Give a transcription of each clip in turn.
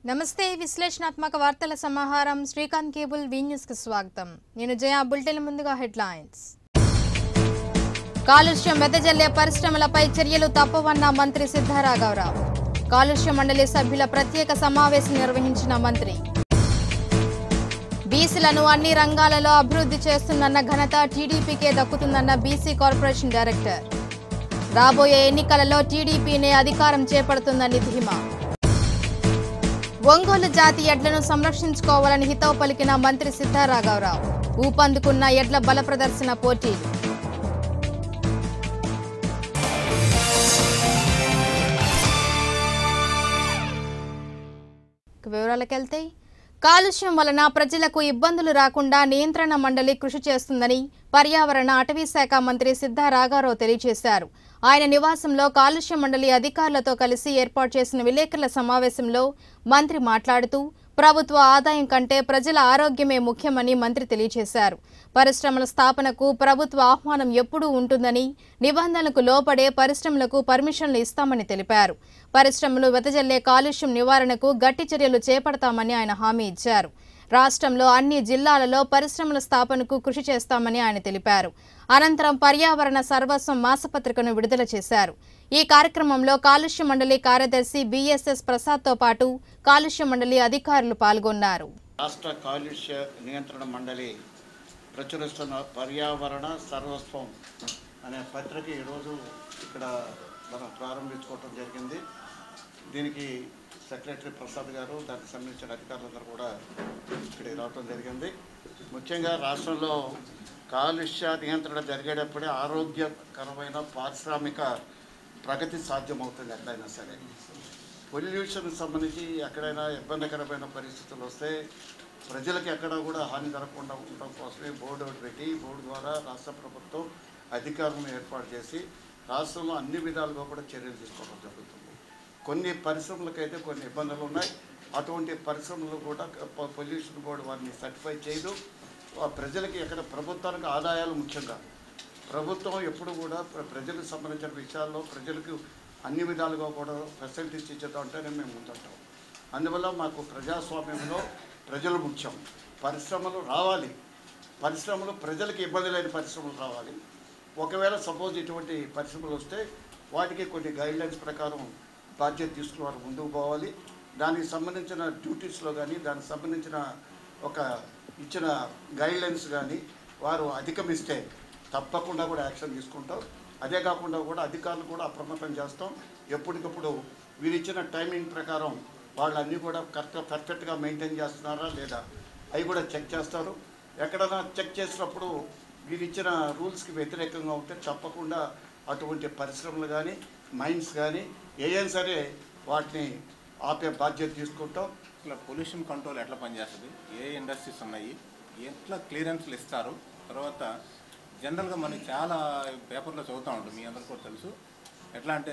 నమస్తే విశ్లేషణాత్మక వార్తల సమాహారం శ్రీకాంత్ కేబుల్ వి న్యూస్ కి స్వాగతం నేను జయ బులెటిన్ ముందుగా హెడ్లైన్స్ కాలుష్యం వెదజల్లే పరిశ్రమలపై చర్యలు తప్పవన్న మంత్రి సిద్ధారాఘవరావు కాలుష్య మండలి సభ్యుల ప్రత్యేక సమావేశం నిర్వహించిన మంత్రి బీసీలను అన్ని రంగాలలో అభివృద్ధి చేస్తున్న ఘనత టీడీపీకే దక్కుతుందన్న బీసీ కార్పొరేషన్ డైరెక్టర్ రాబోయే ఎన్నికలలో టీడీపీనే అధికారం చేపడుతుందని ధీమా ఒంగోలు జాతి ఎడ్లను సంరక్షించుకోవాలని హితవు పలికిన మంత్రి సిద్ధారాఘవరావు ఊపందుకున్న ఎడ్ల బల ప్రదర్శన పోటీలు ఇక వివరాలకెళ్తే కాలుష్యం వలన ప్రజలకు ఇబ్బందులు రాకుండా నియంత్రణ మండలి కృషి చేస్తుందని పర్యావరణ అటవీ శాఖ మంత్రి సిద్ధా రాఘారావు తెలియజేశారు ఆయన నివాసంలో కాలుష్య మండలి అధికారులతో కలిసి ఏర్పాటు చేసిన విలేకరుల సమావేశంలో మంత్రి మాట్లాడుతూ ప్రభుత్వ ఆదాయం కంటే ప్రజల ఆరోగ్యమే ముఖ్యమని మంత్రి తెలియజేశారు పరిశ్రమల స్థాపనకు ప్రభుత్వ ఆహ్వానం ఎప్పుడూ ఉంటుందని నిబంధనలకు లోపడే పరిశ్రమలకు పర్మిషన్లు ఇస్తామని తెలిపారు పరిశ్రమలు వెదజల్లే కాలుష్యం నివారణకు గట్టి చర్యలు చేపడతామని ఆయన హామీ ఇచ్చారు రాష్ట్రంలో అన్ని జిల్లాలలో పరిశ్రమల స్థాపనకు కృషి చేస్తామని ఆయన తెలిపారు అనంతరం పర్యావరణ సర్వస్వం మాసపత్రికను విడుదల చేశారు ఈ కార్యక్రమంలో కాలుష్య మండలి కార్యదర్శి బిఎస్ఎస్ ప్రసాద్తో పాటు కాలుష్య మండలి అధికారులు పాల్గొన్నారు రాష్ట్ర కాలుష్య నియంత్రణ మండలి ప్రచురిస్తున్న పర్యావరణ సర్వస్వం అనే పత్రిక ఈరోజు ఇక్కడ మనం ప్రారంభించుకోవటం జరిగింది దీనికి సెక్రటరీ ప్రసాద్ గారు దానికి సంబంధించిన అధికారులందరూ కూడా ఇక్కడికి రావటం జరిగింది ముఖ్యంగా రాష్ట్రంలో కాలుష్య నియంత్రణ జరిగేటప్పుడే ఆరోగ్యకరమైన పారిశ్రామిక ప్రగతి సాధ్యమవుతుంది ఎక్కడైనా సరే పొల్యూషన్ సంబంధించి ఎక్కడైనా ఇబ్బందికరమైన పరిస్థితులు వస్తే ప్రజలకు ఎక్కడ కూడా హాని జరగకుండా ఉండడం కోసమే బోర్డు ఒకటి పెట్టి బోర్డు ద్వారా రాష్ట్ర ప్రభుత్వం అధికారులను ఏర్పాటు చేసి రాష్ట్రంలో అన్ని విధాలుగా కూడా చర్యలు తీసుకోవడం జరుగుతుంది కొన్ని పరిశ్రమలకైతే కొన్ని ఇబ్బందులు ఉన్నాయి అటువంటి పరిశ్రమలు కూడా ప- పొల్యూషన్ బోర్డు వారిని సర్టిఫై చేయదు ఆ ప్రజలకి ఎక్కడ ప్రభుత్వానికి ఆదాయాలు ముఖ్యంగా ప్రభుత్వం ఎప్పుడు కూడా ప్ర- ప్రజలకు సంబంధించిన విషయాల్లో ప్రజలకు అన్ని విధాలుగా కూడా ఫెసిలిటీస్ ఇచ్చేదంటేనే మేము ముందుంటాం అందువల్ల మాకు ప్రజాస్వామ్యంలో ప్రజలు ముఖ్యం పరిశ్రమలు రావాలి పరిశ్రమలు ప్రజలకు ఇబ్బంది లేని పరిశ్రమలు రావాలి ఒకవేళ సపోజ్ ఇటువంటి పరిశ్రమలు వస్తే వాటికి కొన్ని గైడ్లైన్స్ ప్రకారం బాధ్యత తీసుకుని వారు ముందుకు పోవాలి దానికి సంబంధించిన డ్యూటీస్లో కానీ దానికి సంబంధించిన ఒక ఇచ్చిన గైడ్లైన్స్ కానీ వారు అధిగమిస్తే తప్పకుండా కూడా యాక్షన్ తీసుకుంటాం అదే కాకుండా కూడా అధికారులు కూడా అప్రమత్తం చేస్తాం ఎప్పటికప్పుడు వీరు ఇచ్చిన టైమింగ్ ప్రకారం వాళ్ళు అన్నీ కూడా కరెక్ట్ పర్ఫెక్ట్గా మెయింటైన్ చేస్తున్నారా లేదా అవి కూడా చెక్ చేస్తారు ఎక్కడైనా చెక్ చేసినప్పుడు వీరు ఇచ్చిన రూల్స్కి వ్యతిరేకంగా ఉంటే తప్పకుండా అటువంటి పరిశ్రమలు కానీ మైన్స్ కానీ ఏదైనా సరే వాటిని ఆపే బాధ్యత తీసుకుంటాం ఇట్లా పొల్యూషన్ కంట్రోల్ ఎట్లా పనిచేస్తుంది ఏ ఇండస్ట్రీస్ ఉన్నాయి ఎట్లా క్లియరెన్స్లు ఇస్తారు తర్వాత జనరల్గా మనకి చాలా పేపర్లో చదువుతూ ఉంటాం మీ అందరికీ కూడా తెలుసు ఎట్లా అంటే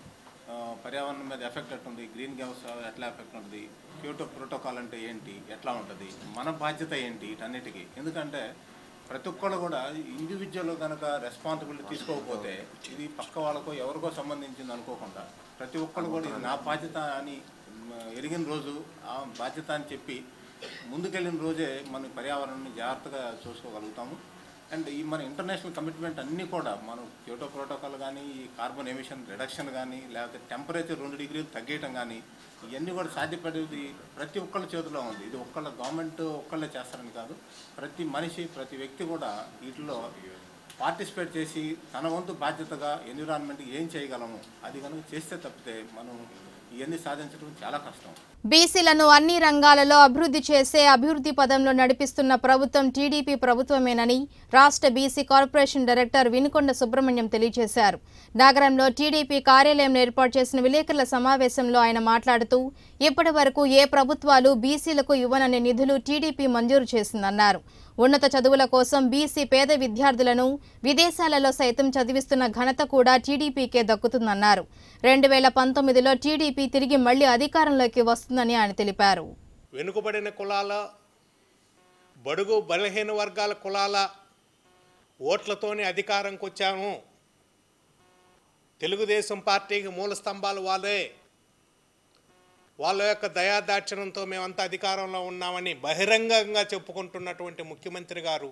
ఆ, పర్యావరణం మీద ఎఫెక్ట్ ఎట్టుంది గ్రీన్ గ్యాస్ ఎట్లా ఎఫెక్ట్ ఉంటుంది క్యూటో ప్రోటోకాల్ అంటే ఏంటి ఎట్లా ఉంటుంది మన బాధ్యత ఏంటి వీటన్నిటికీ ఎందుకంటే ప్రతి ఒక్కళ్ళు కూడా ఇండివిజువల్ కనుక రెస్పాన్సిబిలిటీ తీసుకోకపోతే ఇది పక్క వాళ్ళకో ఎవరికో సంబంధించింది అనుకోకుండా ప్రతి ఒక్కళ్ళు కూడా ఇది నా బాధ్యత అని మ, ఎరిగిన రోజు ఆ బాధ్యత అని చెప్పి ముందుకెళ్ళిన రోజే మన పర్యావరణాన్ని జాగ్రత్తగా చూసుకోగలుగుతాము అండ్ ఈ మన ఇంటర్నేషనల్ కమిట్మెంట్ అన్నీ కూడా మనం క్యోటో ప్రోటోకాల్ కానీ ఈ కార్బన్ ఎమిషన్ రిడక్షన్ కానీ లేకపోతే టెంపరేచర్ రెండు డిగ్రీలు తగ్గేయటం కానీ ఇవన్నీ కూడా సాధ్యపడేది ప్రతి ఒక్కళ్ళ చేతిలో ఉంది ఇది ఒక్కళ్ళ గవర్నమెంట్ ఒక్కళ్ళే చేస్తారని కాదు ప్రతి మనిషి ప్రతి వ్యక్తి కూడా వీటిలో పార్టిసిపేట్ చేసి తన వంతు బాధ్యతగా ఎన్విరాన్మెంట్కి ఏం చేయగలము అది కనుక చేస్తే తప్పితే మనం ఇవన్నీ సాధించడం చాలా కష్టం బీసీలను అన్ని రంగాలలో అభివృద్ధి చేసే అభివృద్ధి పదంలో నడిపిస్తున్న ప్రభుత్వం టీడీపీ ప్రభుత్వమేనని రాష్ట్ర BC corporation director Vinukonda Subrahmanyam తెలియజేశారు నగరంలో టీడీపీ కార్యాలయం ఏర్పాటు చేసిన విలేకరుల సమావేశంలో ఆయన మాట్లాడుతూ ఇప్పటి వరకు ఏ ప్రభుత్వాలు బీసీలకు ఇవ్వనని నిధులు టీడీపీ మంజూరు చేసిందన్నారు ఉన్నత చదువుల కోసం బీసీ పేద విద్యార్థులను విదేశాలలో సైతం చదివిస్తున్న ఘనత కూడా టీడీపీకే దక్కుతుందన్నారు రెండు వేల పంతొమ్మిదిలో టీడీపీ తిరిగి మళ్లీ అధికారంలోకి వస్తుందని ఆయన తెలిపారు వెనుకబడిన కులాల బడుగు బలహీన వర్గాల కులాల ఓట్లతోనే అధికారంకి వచ్చాము తెలుగుదేశం పార్టీకి మూల స్తంభాలు వాళ్ళే వాళ్ళ యొక్క దయాదాక్షిణంతో మేమంతా అధికారంలో ఉన్నామని బహిరంగంగా చెప్పుకుంటున్నటువంటి ముఖ్యమంత్రి గారు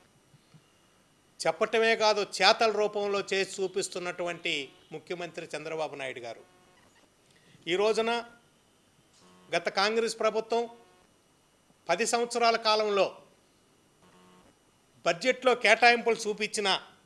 చెప్పటమే కాదు చేతల రూపంలో చేసి చూపిస్తున్నటువంటి ముఖ్యమంత్రి చంద్రబాబు నాయుడు గారు ఈ రోజున గత కాంగ్రెస్ ప్రభుత్వం పది సంవత్సరాల కాలంలో బడ్జెట్లో కేటాయింపులు చూపించిన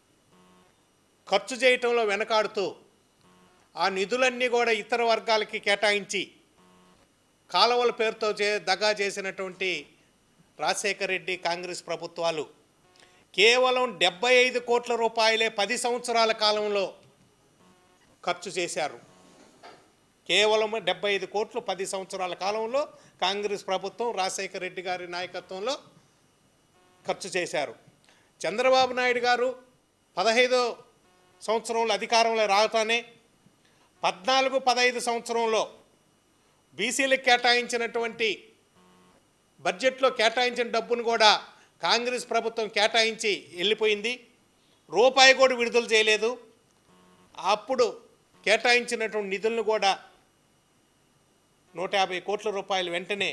ఖర్చు చేయటంలో వెనకాడుతూ ఆ నిధులన్నీ కూడా ఇతర వర్గాలకి కేటాయించి కాలువల పేరుతో చే దగా చేసినటువంటి రాజశేఖర రెడ్డి కాంగ్రెస్ ప్రభుత్వాలు కేవలం డెబ్బై ఐదు కోట్ల రూపాయలే పది సంవత్సరాల కాలంలో ఖర్చు చేశారు కేవలం డెబ్బై ఐదు కోట్లు పది సంవత్సరాల కాలంలో కాంగ్రెస్ ప్రభుత్వం రాజశేఖర రెడ్డి గారి నాయకత్వంలో ఖర్చు చేశారు చంద్రబాబు నాయుడు గారు పదహైదో సంవత్సరంలో అధికారంలో రాగానే పద్నాలుగు పదహైదు సంవత్సరంలో బీసీలకు కేటాయించినటువంటి బడ్జెట్లో కేటాయించిన డబ్బును కూడా కాంగ్రెస్ ప్రభుత్వం కేటాయించి వెళ్ళిపోయింది రూపాయి కూడా విడుదల చేయలేదు అప్పుడు కేటాయించినటువంటి నిధులను కూడా నూట యాభై కోట్ల రూపాయలు వెంటనే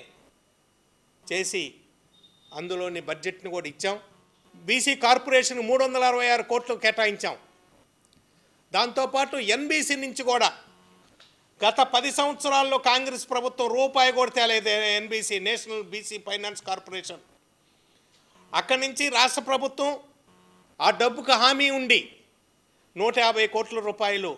చేసి అందులోని బడ్జెట్ని కూడా ఇచ్చాం బీసీ కార్పొరేషన్ మూడు వందల అరవై ఆరు కోట్లు కేటాయించాం దాంతోపాటు ఎన్బీసీ నుంచి కూడా గత పది సంవత్సరాల్లో కాంగ్రెస్ ప్రభుత్వం రూపాయి కూడా తేలేదు NBC national BC finance corporation అక్కడి నుంచి రాష్ట్ర ప్రభుత్వం ఆ డబ్బుకు హామీ ఉండి నూట యాభై కోట్ల రూపాయలు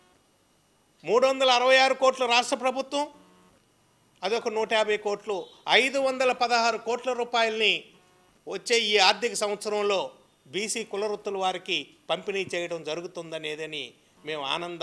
మూడు వందల అరవై ఆరు కోట్ల రాష్ట్ర ప్రభుత్వం అదొక నూట యాభై కోట్లు ఐదు వందల పదహారు కోట్ల రూపాయలని వచ్చే ఈ ఆర్థిక సంవత్సరంలో బీసీ కులవృత్తుల వారికి పంపిణీ చేయడం జరుగుతుందనేదని మేము ఆనంద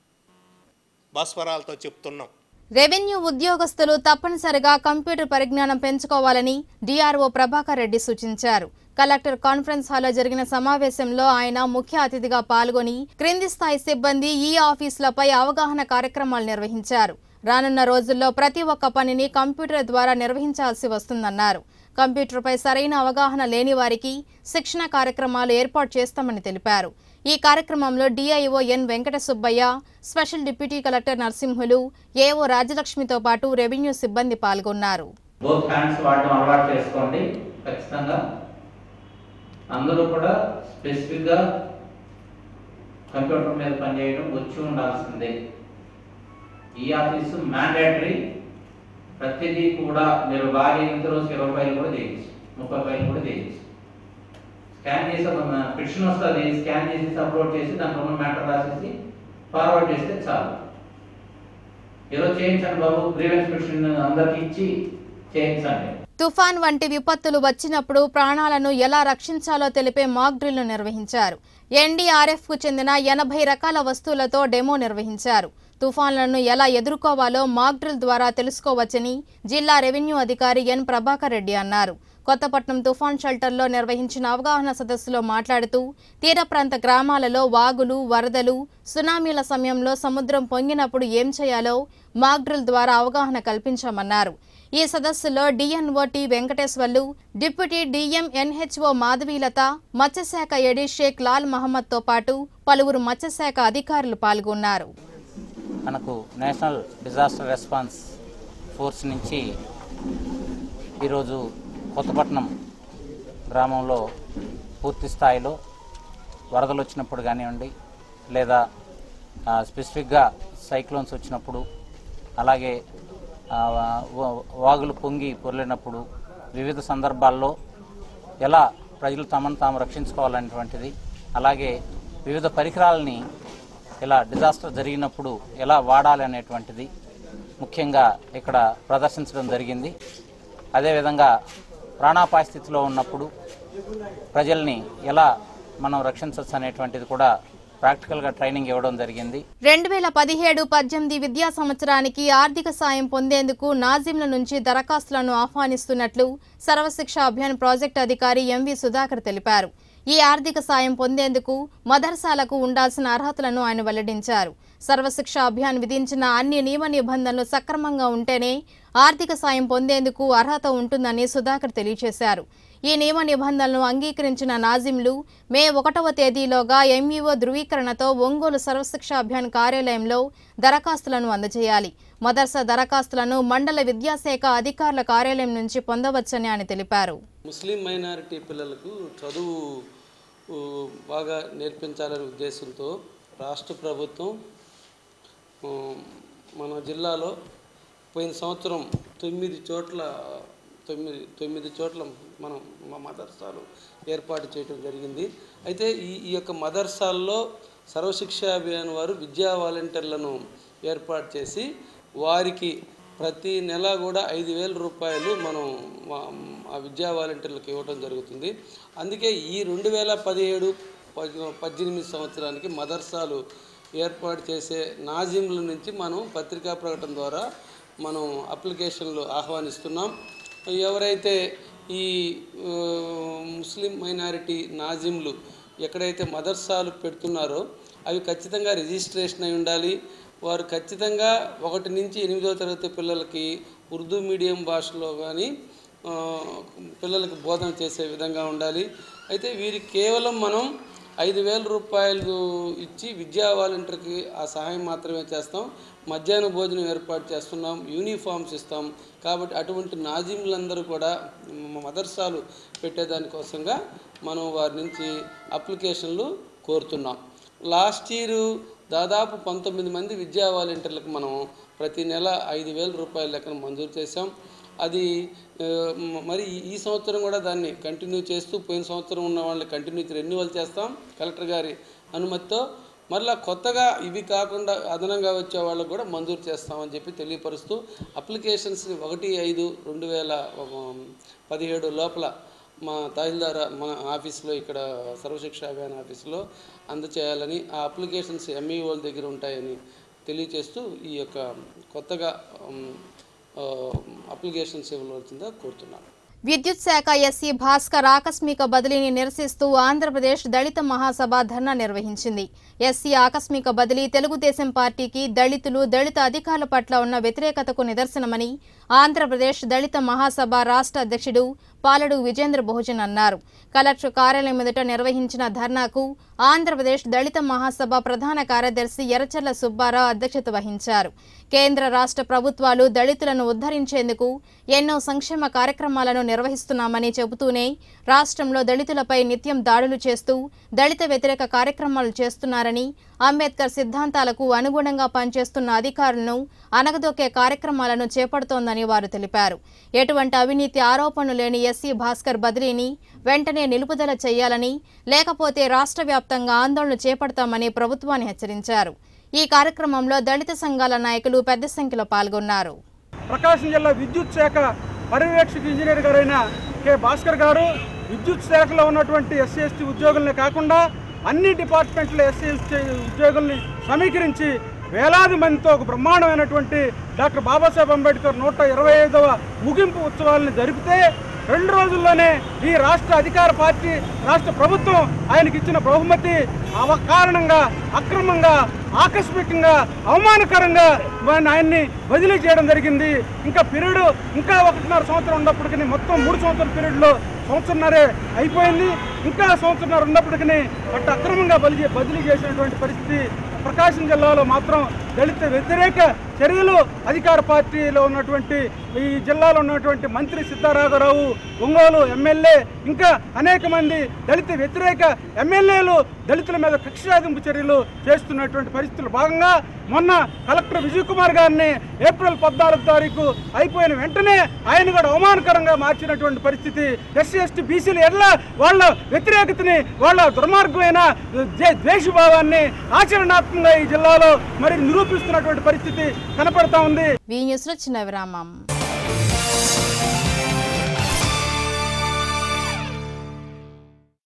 భాస్వరాలతో చెప్తున్నాం రెవెన్యూ ఉద్యోగస్తులు తప్పనిసరిగా కంప్యూటర్ పరిజ్ఞానం పెంచుకోవాలని డిఆర్ఓ ప్రభాకర్ రెడ్డి సూచించారు కలెక్టర్ కాన్ఫరెన్స్ హాల్లో జరిగిన సమావేశంలో ఆయన ముఖ్య అతిథిగా పాల్గొని క్రింది స్థాయి సిబ్బంది ఈ ఆఫీసులపై అవగాహన కార్యక్రమాలు నిర్వహించారు రానున్న రోజుల్లో ప్రతి ఒక్క పనిని కంప్యూటర్ ద్వారా నిర్వహించాల్సి వస్తుందన్నారు కంప్యూటర్పై సరైన అవగాహన లేని వారికి శిక్షణ కార్యక్రమాలు ఏర్పాటు చేస్తామని తెలిపారు ఈ కార్యక్రమంలో DIO N Venkata Subbaiah special deputy collector Narasimhulu AO రాజలక్ష్మితో పాటు రెవెన్యూ సిబ్బంది పాల్గొన్నారు బోత్ హ్యాండ్స్ వాడడం అలవాటు చేసుకోండి ఖచ్చితంగా అందరూ కూడా స్పెసిఫిక్గా కంప్యూటర్ మీద పనిచేయడం వచ్చి ఉండాల్సిందే ఈ ఆఫీసు మ్యాండేటరీ ప్రతిదీ కూడా మీరు బాగా అయినంత రోజు ఇరవై ఫైల్ కూడా చేయొచ్చు ముప్పై ఫైల్ కూడా చేయొచ్చు స్కాన్ చేసి ఒక పిటిషన్ వస్తుంది స్కాన్ చేసి అప్లోడ్ చేసి దాంట్లో ఉన్న మ్యాటర్ రాసేసి ఫార్వర్డ్ చేస్తే చాలు ఈరోజు చేయించండి బాబు గ్రీవెన్స్ పిటిషన్ అందరికి ఇచ్చి చేయించండి తుఫాన్ వంటి విపత్తులు వచ్చినప్పుడు ప్రాణాలను ఎలా రక్షించాలో తెలిపే మాక్ డ్రిల్ను నిర్వహించారు ఎన్డీఆర్ఎఫ్ కు చెందిన ఎనభై రకాల వస్తువులతో డెమో నిర్వహించారు తుఫాన్లను ఎలా ఎదుర్కోవాలో మాక్ డ్రిల్ ద్వారా తెలుసుకోవచ్చని జిల్లా రెవెన్యూ అధికారి ఎన్ ప్రభాకర్ రెడ్డి అన్నారు కొత్తపట్నం తుఫాన్ షెల్టర్లో నిర్వహించిన అవగాహన సదస్సులో మాట్లాడుతూ తీర ప్రాంత గ్రామాలలో వాగులు వరదలు సునామీల సమయంలో సముద్రం పొంగినప్పుడు ఏం చేయాలో మాక్ డ్రిల్ ద్వారా అవగాహన కల్పించామన్నారు ఈ సదస్సులో DNO T Venkateswarlu deputy DM NHO Madhavilatha మత్స్యశాఖ ఎడి షేక్ లాల్ మహమ్మద్తో పాటు పలువురు మత్స్యశాఖ అధికారులు పాల్గొన్నారు మనకు నేషనల్ డిజాస్టర్ రెస్పాన్స్ ఫోర్స్ నుంచి ఈరోజు కొత్తపట్నం గ్రామంలో పూర్తి స్థాయిలో వరదలు వచ్చినప్పుడు కానివ్వండి లేదా ఆ, స్పెసిఫిక్గా సైక్లోన్స్ వచ్చినప్పుడు అలాగే ఆ, వా- వాగులు పొంగి పొర్లినప్పుడు వివిధ సందర్భాల్లో ఎలా ప్రజలు తమను తాము రక్షించుకోవాలనేటువంటిది అలాగే వివిధ పరికరాలని ఇలా డిజాస్టర్ జరిగినప్పుడు ఎలా వాడాలి అనేటువంటిది ముఖ్యంగా ఇక్కడ ప్రదర్శించడం జరిగింది అదేవిధంగా ప్రాణాపాయ స్థితిలో ఉన్నప్పుడు ప్రజల్ని ఎలా మనం రక్షించవచ్చు అనేటువంటిది కూడా ప్రాక్టికల్గా ట్రైనింగ్ ఇవ్వడం జరిగింది రెండు వేల పదిహేడు పద్దెనిమిది విద్యా సంవత్సరానికి ఆర్థిక సాయం పొందేందుకు నాజింల నుంచి దరఖాస్తులను ఆహ్వానిస్తున్నట్లు సర్వశిక్ష అభియాన్ ప్రాజెక్టు అధికారి ఎంవి సుధాకర్ తెలిపారు ఈ ఆర్థిక సాయం పొందేందుకు మదర్సాలకు ఉండాల్సిన అర్హతలను ఆయన వెల్లడించారు సర్వశిక్ష అభియాన్ విధించిన అన్ని నియమ నిబంధనలు సక్రమంగా ఉంటేనే ఆర్థిక సాయం పొందేందుకు అర్హత ఉంటుందని సుధాకర్ తెలియజేశారు ఈ నియమ నిబంధనలను అంగీకరించిన నాజింలు మే ఒకటవ తేదీలోగా ఎంఈఓ ధృవీకరణతో ఒంగోలు సర్వశిక్ష అభియాన్ కార్యాలయంలో దరఖాస్తులను అందజేయాలి మదర్సా దరఖాస్తులను మండల విద్యాశాఖ అధికారుల కార్యాలయం నుంచి పొందవచ్చని ఆయన తెలిపారు ముస్లిం మైనారిటీ పిల్లలకు చదువు ఊ, బాగా నేర్పించాలనే ఉద్దేశంతో రాష్ట్ర ప్రభుత్వం ఊ, మన జిల్లాలో పోయిన సంవత్సరం తొమ్మిది చోట్ల తొమ్మిది తొమ్మిది చోట్ల మనం మా మదర్సాలు ఏర్పాటు చేయడం జరిగింది అయితే ఈ ఈ యొక్క మదర్సాల్లో సర్వశిక్ష అభియాన్ వారు విద్యా వాలంటీర్లను ఏర్పాటు చేసి వారికి ప్రతి నెల కూడా ఐదు వేల రూపాయలు మనం మా- ఆ విద్యా వాలంటీర్లకు ఇవ్వడం జరుగుతుంది అందుకే ఈ రెండు వేల పదిహేడు పద్- పద్దెనిమిది సంవత్సరానికి మదర్సాలు ఏర్పాటు చేసే నాజింల నుంచి మనం పత్రికా ప్రకటన ద్వారా మనం అప్లికేషన్లు ఆహ్వానిస్తున్నాం ఎవరైతే ఈ ఆ, ముస్లిం మైనారిటీ నాజింలు ఎక్కడైతే మదర్సాలు పెడుతున్నారో అవి ఖచ్చితంగా రిజిస్ట్రేషన్ అయి ఉండాలి వారు ఖచ్చితంగా ఒకటి నుంచి ఎనిమిదవ తరగతి పిల్లలకి ఉర్దూ మీడియం భాషలో కానీ ఆ, పిల్లలకు బోధన చేసే విధంగా ఉండాలి అయితే వీరికి కేవలం మనం ఐదు వేల రూపాయలు ఇచ్చి విద్యా వాలంటీర్కి ఆ సహాయం మాత్రమే చేస్తాం మధ్యాహ్న భోజనం ఏర్పాటు చేస్తున్నాం యూనిఫామ్స్ ఇస్తాం కాబట్టి అటువంటి నాజీములందరూ కూడా మ- మదర్సాలు పెట్టేదానికోసంగా మనం వారి నుంచి అప్లికేషన్లు కోరుతున్నాం లాస్ట్ ఇయర్ దాదాపు పంతొమ్మిది మంది విద్యా వాలంటీర్లకు మనం ప్రతి నెల ఐదు వేల రూపాయల లెక్కన మంజూరు చేశాం అది ఆ, మ- మరి ఈ- ఈ సంవత్సరం కూడా దాన్ని కంటిన్యూ చేస్తూ పోయిన సంవత్సరం ఉన్న వాళ్ళని కంటిన్యూ రెన్యువల్ చేస్తాం కలెక్టర్ గారి అనుమతితో మరలా కొత్తగా ఇవి కాకుండా అదనంగా వచ్చే వాళ్ళకు కూడా మంజూరు చేస్తామని చెప్పి తెలియపరుస్తూ అప్లికేషన్స్ని ఒకటి ఐదు రెండు వేల పదిహేడు లోపల మా తహసీల్దార్ మన ఆఫీస్లో ఇక్కడ సర్వశిక్ష అభియాన్ ఆఫీస్లో అందచేయాలని ఆ అప్లికేషన్స్ ఎంఈఓల దగ్గర ఉంటాయని తెలియచేస్తూ ఈ యొక్క కొత్తగా ఉమ్, ఆ, అప్లికేషన్స్ ఇవ్వవలసిందిగా కోరుతున్నాను విద్యుత్ శాఖ ఎస్సీ భాస్కర్ ఆకస్మిక బదిలీని నిరసిస్తూ ఆంధ్రప్రదేశ్ దళిత మహాసభ ధర్నా నిర్వహించింది ఎస్సీ ఆకస్మిక బదిలీ తెలుగుదేశం పార్టీకి దళితులు దళిత అధికారుల పట్ల ఉన్న వ్యతిరేకతకు నిదర్శనమని ఆంధ్రప్రదేశ్ దళిత మహాసభ రాష్ట్ర అధ్యక్షుడు పాలడు విజేంద్ర బహుజన్ అన్నారు కలెక్టర్ కార్యాలయం ఎదుట నిర్వహించిన ధర్నాకు ఆంధ్రప్రదేశ్ దళిత మహాసభ ప్రధాన కార్యదర్శి ఎర్రచర్ల సుబ్బారావు అధ్యక్షత వహించారు కేంద్ర రాష్ట్ర ప్రభుత్వాలు దళితులను ఉద్ధరించేందుకు ఎన్నో సంక్షేమ కార్యక్రమాలను నిర్వహిస్తున్నామని చెబుతూనే రాష్ట్రంలో దళితులపై నిత్యం దాడులు చేస్తూ దళిత వ్యతిరేక కార్యక్రమాలు చేస్తున్నారని అంబేద్కర్ సిద్ధాంతాలకు అనుగుణంగా పనిచేస్తున్న అధికారులను అనగదొక్కే కార్యక్రమాలను చేపడుతోందని వారు తెలిపారు ఎటువంటి అవినీతి ఆరోపణలు లేని ఎస్సీ భాస్కర్ బదిలీని వెంటనే నిలుపుదల చేయాలని లేకపోతే రాష్ట్ర వ్యాప్తంగా ఆందోళన చేపడతామని ప్రభుత్వాన్ని హెచ్చరించారు ఈ కార్యక్రమంలో దళిత సంఘాల నాయకులు పెద్ద సంఖ్యలో పాల్గొన్నారు ప్రకాశం జిల్లా విద్యుత్ శాఖ పర్యవేక్షక ఇంజనీర్ గారైన కె భాస్కర్ గారు విద్యుత్ శాఖలో ఉన్నటువంటి ఎస్సీ ఎస్టీ ఉద్యోగుల్ని కాకుండా అన్ని డిపార్ట్మెంట్ల ఎస్సీ ఎస్టీ ఉద్యోగుల్ని సమీకరించి వేలాది మందితో ఒక బ్రహ్మాండమైనటువంటి డాక్టర్ బాబాసాహెబ్ అంబేద్కర్ నూట ఇరవై ఐదవ ముగింపు ఉత్సవాలను జరిపితే రెండు రోజుల్లోనే ఈ రాష్ట్ర అధికార పార్టీ రాష్ట్ర ప్రభుత్వం ఆయనకి ఇచ్చిన బహుమతి అవ కారణంగా అక్రమంగా ఆకస్మికంగా అవమానకరంగా వారిని ఆయన్ని బదిలీ చేయడం జరిగింది ఇంకా పీరియడ్ ఇంకా ఒకటిన్నర సంవత్సరం ఉన్నప్పటికీ మొత్తం మూడు సంవత్సరాల పీరియడ్లో సంవత్సరంన్నరే అయిపోయింది ఇంకా సంవత్సరంన్నర ఉన్నప్పటికీ అట్ట అక్రమంగా బదిలీ బదిలీ చేసినటువంటి పరిస్థితి ప్రకాశం జిల్లాలో మాత్రం దళిత వ్యతిరేక చర్యలు అధికార పార్టీలో ఉన్నటువంటి ఈ జిల్లాలో ఉన్నటువంటి మంత్రి సిద్ధారాఘరావు ఒంగోలు ఎమ్మెల్యే ఇంకా అనేక మంది దళిత వ్యతిరేక ఎమ్మెల్యేలు దళితుల మీద కక్ష సాధింపు చర్యలు చేస్తున్నటువంటి పరిస్థితులు భాగంగా మొన్న కలెక్టర్ విజయ్ కుమార్ గారిని ఏప్రిల్ పద్నాలుగు తారీఖు అయిపోయిన వెంటనే ఆయన కూడా అవమానకరంగా మార్చినటువంటి పరిస్థితి ఎస్సీ ఎస్టీ బీసీలు ఎడ్ల వాళ్ళ వ్యతిరేకతని వాళ్ళ దుర్మార్గమైన ద్వే- ద్వేషభావాన్ని ఆచరణాత్మకంగా ఈ జిల్లాలో మరి నిరూపిస్తున్నటువంటి పరిస్థితి కనపడతా ఉంది వి న్యూస్లో చిన్న విరామం